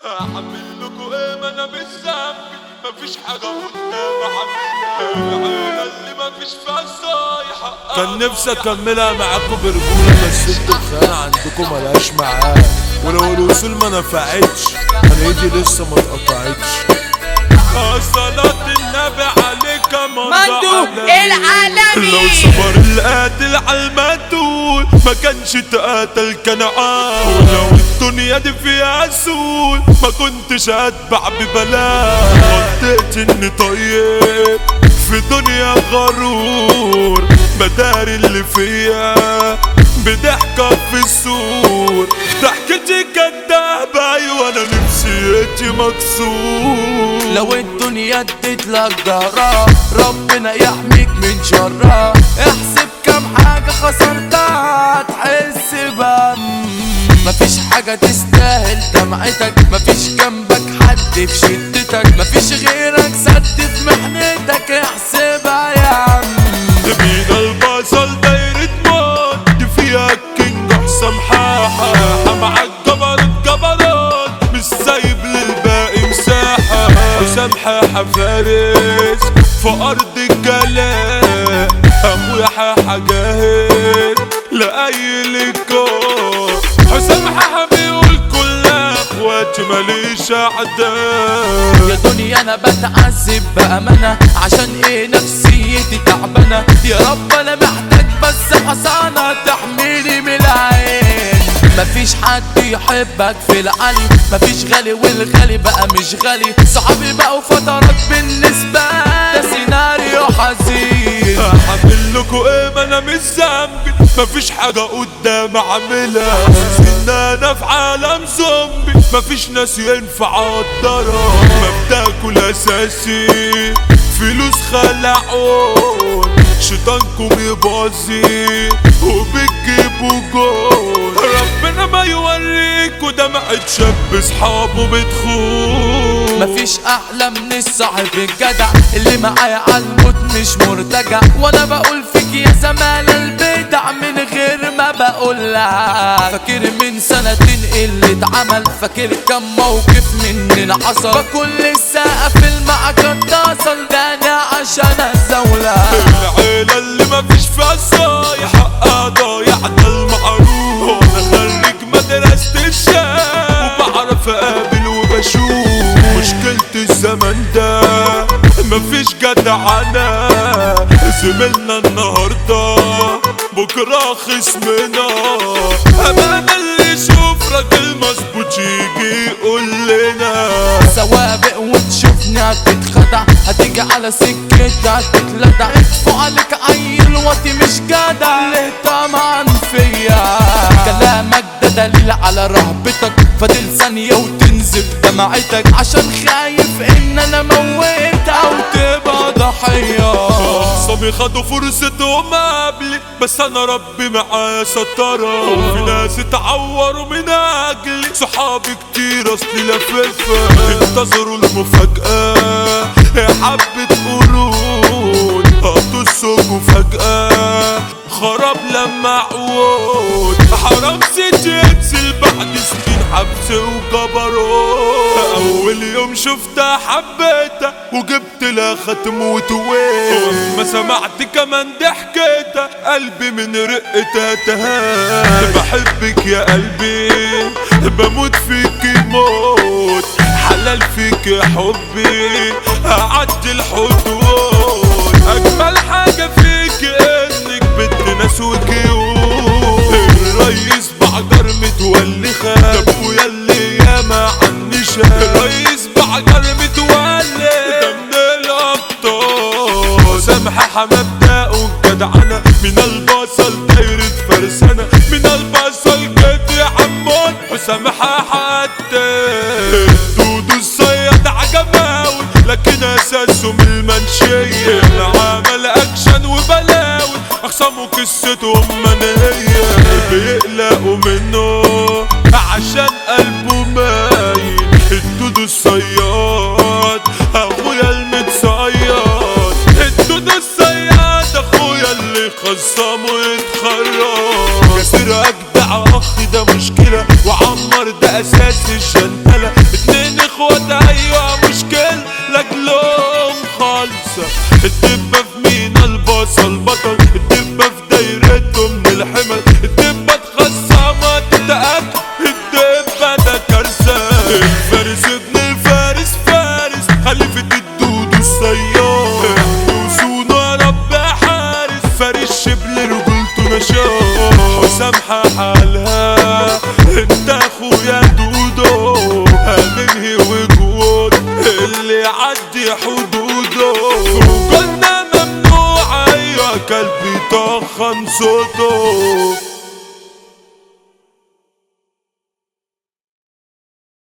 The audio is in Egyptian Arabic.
هعمل لكم ايه ما انا مش ذنبي مفيش حاجة قدام عمي العيلة اللي مفيش فيها صايحة كان نفسي اكملها معاكم برجولة بس انتوا الخيانة عندكم ملهاش معاد ولو الوصول ما نفعتش انا ايدي لسه ما اتقطعتش صلاة النبي عليك مندو لو العالمي صبر القاتل على المقتول ما كانش اتقتل كنعان ولو الدنيا دي فيها سول ما كنتش اتبع ببلاش غلطت اني طيب في دنيا غرور بداري اللي فيا بضحكة في السور ضحكتي كدابة ايوه انا نفسيتي مكسور لو الدنيا اديت لك ضهرها ربنا يحميك من شرها احسب كم حاجة خسرتها هتحس بهم مفيش حاجة تستاهل دمعتك مفيش جنبك حد في شدتك مفيش غيرك سد في محنتك احسبها يا عم بينا البصل دايرة موت دي فيها الكينج حسام حاحة مع الجبروت جبروت مش سايب للباقي مساحة حسام حاحة فارس في أرض الجلاء أخويا حاحة جاهز لأي لقاء حسام حاحة بيقول كل اخواتي ماليش أعداء يا دنيا انا بتعذب بأمانة عشان ايه نفسيتي تعبانة يا رب انا محتاج بس حصانة تحميني من العين مفيش حد يحبك في العلي مفيش غالي والغالي بقى مش غالي صحابي بقوا فترات بالنسبة ده سيناريو حزين هعمل لكم ايه ما انا مش ذنبي مفيش حاجة قدام اعملها ان انا في عالم زومبي مفيش ناس ينفع اقدرها مبدأكوا الاساسي فلوس خلعون شيطانكم يبازي وبتجيبوا جول ربنا ما يوريكوا دمعة شاب اصحابه بتخون مفيش احلى من الصاحب الجدع اللي معايا عالموت مش مرتجع وانا بقول فيك يا زمالة البدع من غير ما بقولها فاكر من سنتين اللي اتعمل فاكر كم موقف مننا حصل بكل السقف المعك اتصل ده انا عشان الزولة العيلة اللي مفيش فيها صايع حقها ضايع ده المعروف انا خريج مدرسة الشام وبعرف اقابل وبشوف مشكلة الزمن ده مفيش جدعنة زميلنا النهاردة بكرة خصمنا أمانة اللي يشوف راجل مظبوط يجي يقول لنا سوابق وتشوفني هتتخدع هتيجي على سكتي هتتلدع يطفوا عليك عيل وطي مش جدع ليه طمعا فيا كلامك ده دليل على رهبتك فاضل ثانية وتنزل دمعتك عشان خايف ان انا موت او تبقى ضحية صبي خدوا فرصتهم قبلي بس انا ربي معايا سترة وفي ناس اتعوروا من اجلي صحابي كتير اصلي لففة انتظروا المفاجأة يا حبة قرون هتصكوا فجأة خراب لما عود حرام سجنسل بعد سنين حبس وجبروت اول يوم شفتها حبيتها وجبت لها ختم وتويت ما سمعت كمان ضحكتها قلبي من رقتها تهان بحبك يا قلبي بموت فيك موت حلال فيك يا حبي هعدي الحدود اجمل حاجة فيك انك بنت ناس وكيوت الريس بعجر متولي خان ابويا اللي ياما عني شاف الريس بعجر متولي ده من الابطال سامحة مبدأه جدعنة من البصل دايرة فرسانة من البصل جد يا عمون وسامحة حتى دودو الصياد عجباوي لكن اساسه من المنشية عمل اكشن وبلاوي اخصامه قصتهم منهية بيقلقوا منه عشان قلبه مايل الدودو الصياد اخويا المتصياد الدودو الصياد اخويا اللي خصمه يتخرج ياسر اجدع اخ ده مشكلة وعمر ده اساس الشنتلة اتنين اخوات ايوه مشكل لاجلهم خالصة الدبة في مينا البصل بطل الدبة في دايرته من الحمل الدبة تخصمة تتأكل الدبة ده كارثة الفارس ابن الفارس فارس خليفة الدود السيار وسونا رب حارس فارس شبل رجولته نشاط وسامحة حالها انت اخويا دودو هننهي وجود اللي يعدي حدوده خروجنا ممنوع يا كلبي طخن صوته